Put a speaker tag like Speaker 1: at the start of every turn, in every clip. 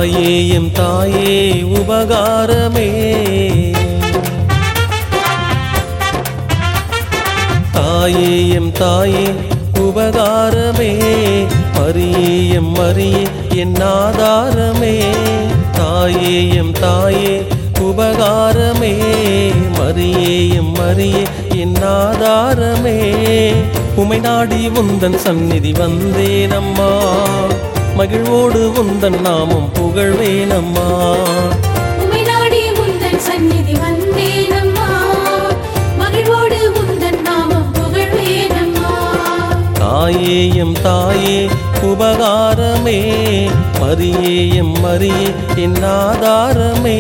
Speaker 1: தாயே எம் தாயே உபகாரமே தாயே எம் தாயே உபகாரமே மரியே எம் மரியே என் ஆதாரமே தாயே எம் தாயே உபகாரமே மரியே எம் மரியே என் ஆதாரமே உமை நாடி உந்தன் சந்நிதி வந்தேனம்மா மகிழ்வோடு உந்தன் நாமம் புகழ்வேனம்மா
Speaker 2: உம்மை நாடி உந்தன் சந்நிதி வந்தேனம்மா மகிழ்வோடு உந்தன் நாமம் புகழ்வேனம்மா
Speaker 1: தாயே எம் தாயே உபகாரமே மரியே எம் மரியே என் ஆதாரமே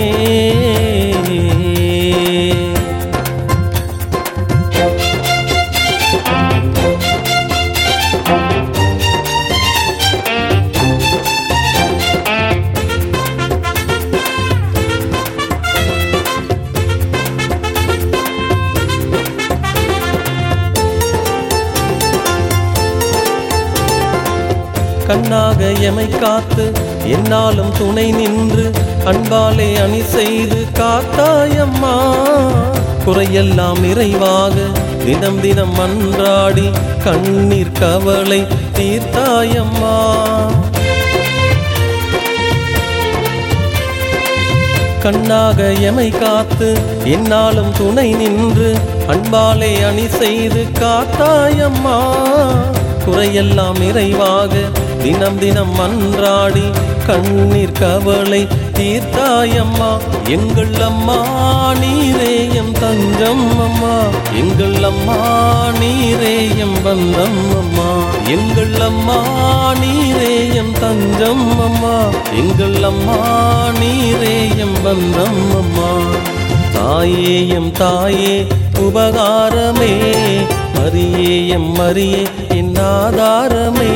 Speaker 1: கண்ணாக எமை காத்து என்னாலும் துணை நின்று அன்பாலே அணி செய்து காத்தாயம்மா குறையெல்லாம் நிறைவாக தினம் தினம் மன்றாடி கண்ணீர் கவலை தீர்த்தாயம்மா கண்ணாக எமை காத்து என்னாலும் துணை நின்று அன்பாலே அணி செய்து காத்தாயம்மா குறையெல்லாம் நிறைவாக தினம் தினம் மன்றாடி கண்ணீர் கவலை தீர்த்தாயம்மா எங்கள் அம்மா நீரே எம் தஞ்சம் அம்மா எங்கள் அம்மா நீரே எம் பந்தம் அம்மா எங்கள் அம்மா நீரே எம் தஞ்சம் அம்மா எங்கள் அம்மா நீரே எம் பந்தம் அம்மா தாயே எம் தாயே உபகாரமே மரியே எம் மரியே என் ஆதாரமே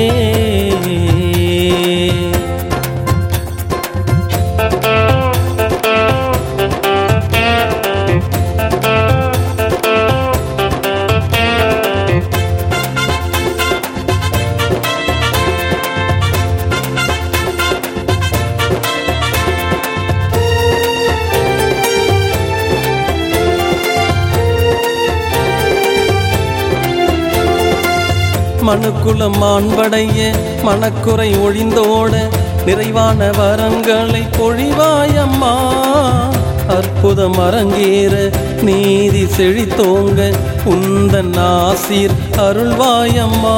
Speaker 1: மனுக்குலம் மாண்படைய மனக்குறை ஒழிந்தோட நிறைவான வரங்களை பொழிவாயம்மா அற்புதம் அரங்கேற நீதி செழித்தோங்க உந்தன் ஆசீர் அருள்வாயம்மா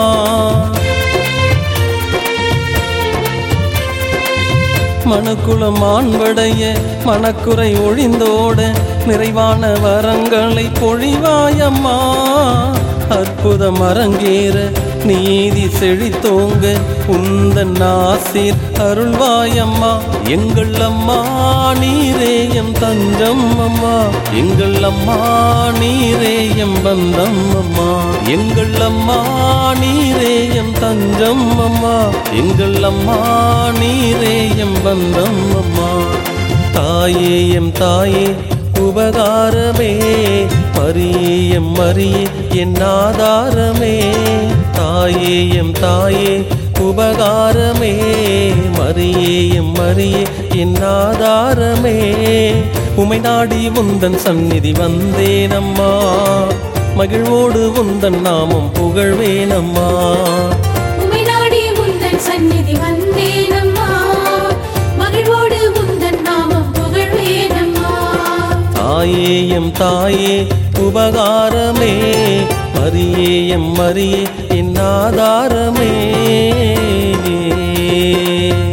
Speaker 1: மனுக்குலம் ஆண்படைய மனக்குறை ஒழிந்தோட நிறைவான வரங்களை பொழிவாயம்மா அற்புதம் அரங்கேற நீதி செழித்தோங்க உந்தன் ஆசீர் அருள்வாயம்மா எங்கள் அம்மா நீரே எம் தஞ்சம் அம்மா எங்கள் அம்மா நீரே எம் பந்தம் அம்மா எங்கள் அம்மா நீரே எம் தஞ்சம் அம்மா எங்கள் அம்மா நீரே எம் பந்தம் அம்மா தாயே எம் தாயே உபகாரமே மரியே எம் மரியே என் ஆதாரமே தாயே எம் தாயே உபகாரமே மரியே எம் மரியே என் ஆதாரமே உமை நாடி உந்தன் சந்நிதி வந்தேனம்மா மகிழ்வோடு உந்தன் நாமம் புகழ்வேனம்மா
Speaker 2: உம்மை நாடி உந்தன் சந்நிதி வந்தேனம்மா மகிழ்வோடு உந்தன் நாமம் புகழ்வேனம்மா
Speaker 1: தாயே எம் தாயே உபகாரமே மரியே எம் மரியே என் ஆதாரமே